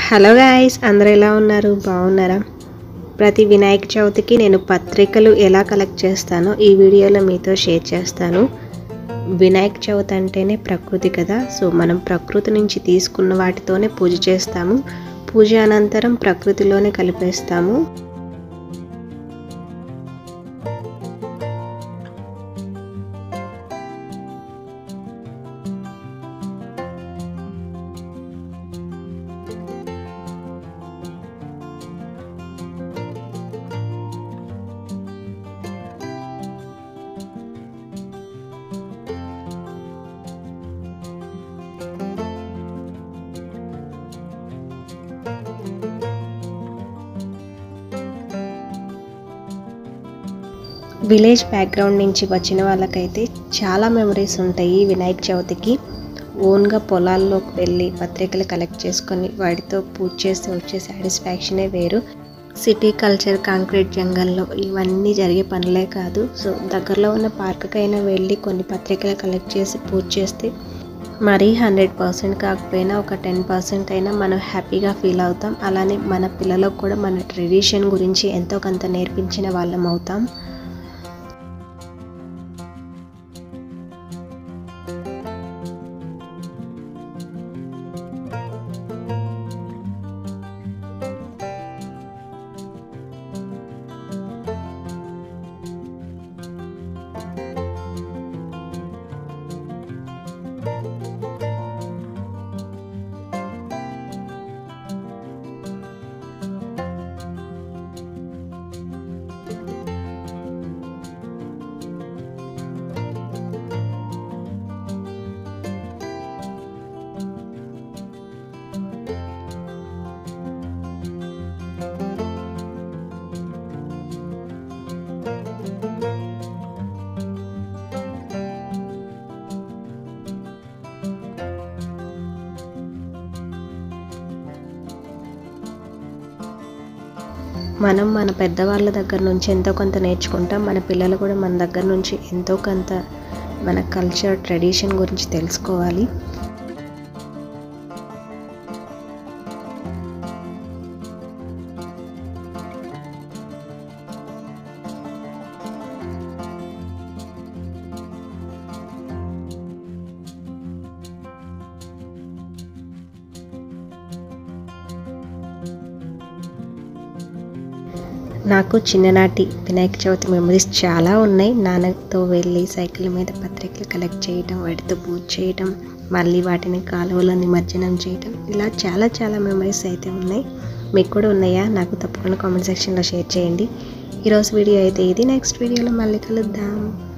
hello guys అందరూ ఎలా ఉన్నారు బాగున్నారా ప్రతి వినాయక చవితికి నేను పత్రికలు ఎలా కలెక్ట్ చేస్తానో ఈ వీడియోలో మీతో షేర్ చేస్తాను వినాయక చవితి అంటేనే ప్రకృతి కదా సో మనం ప్రకృతి నుంచి తీసుకున్న వాటితోనే పూజ చేస్తాము పూజ అనంతరం ప్రకృతిలోనే కలిపేస్తాము విలేజ్ బ్యాక్గ్రౌండ్ నుంచి వచ్చిన వాళ్ళకైతే చాలా మెమరీస్ ఉంటాయి వినాయక చవితికి ఓన్గా పొలాల్లోకి వెళ్ళి పత్రికలు కలెక్ట్ చేసుకొని వాటితో పూజ చేస్తే వచ్చే సాటిస్ఫాక్షనే వేరు సిటీ కల్చర్ కాంక్రీట్ జంగల్లో ఇవన్నీ జరిగే పనులే కాదు సో దగ్గరలో ఉన్న పార్క్కైనా వెళ్ళి కొన్ని పత్రికలు కలెక్ట్ చేసి పూజ చేస్తే మరీ హండ్రెడ్ పర్సెంట్ కాకపోయినా ఒక టెన్ పర్సెంట్ అయినా మనం హ్యాపీగా ఫీల్ అవుతాం అలానే మన పిల్లలకు కూడా మన ట్రెడిషన్ గురించి ఎంతో కొంత నేర్పించిన వాళ్ళం అవుతాం మనం మన పెద్దవాళ్ళ దగ్గర నుంచి ఎంతో కొంత నేర్చుకుంటాం మన పిల్లలు కూడా మన దగ్గర నుంచి ఎంతో కొంత మన కల్చర్ ట్రెడిషన్ గురించి తెలుసుకోవాలి నాకు చిన్ననాటి వినాయక చవితి మెమరీస్ చాలా ఉన్నాయి నాన్నతో వెళ్ళి సైకిల్ మీద పత్రికలు కలెక్ట్ చేయటం వాటితో పూజ చేయటం మళ్ళీ వాటిని కాలువలో నిమజ్జనం చేయటం ఇలా చాలా చాలా మెమరీస్ అయితే ఉన్నాయి మీకు కూడా ఉన్నాయా నాకు తప్పకుండా కామెంట్ సెక్షన్లో షేర్ చేయండి ఈరోజు వీడియో అయితే ఇది నెక్స్ట్ వీడియోలో మళ్ళీ కలుద్దాం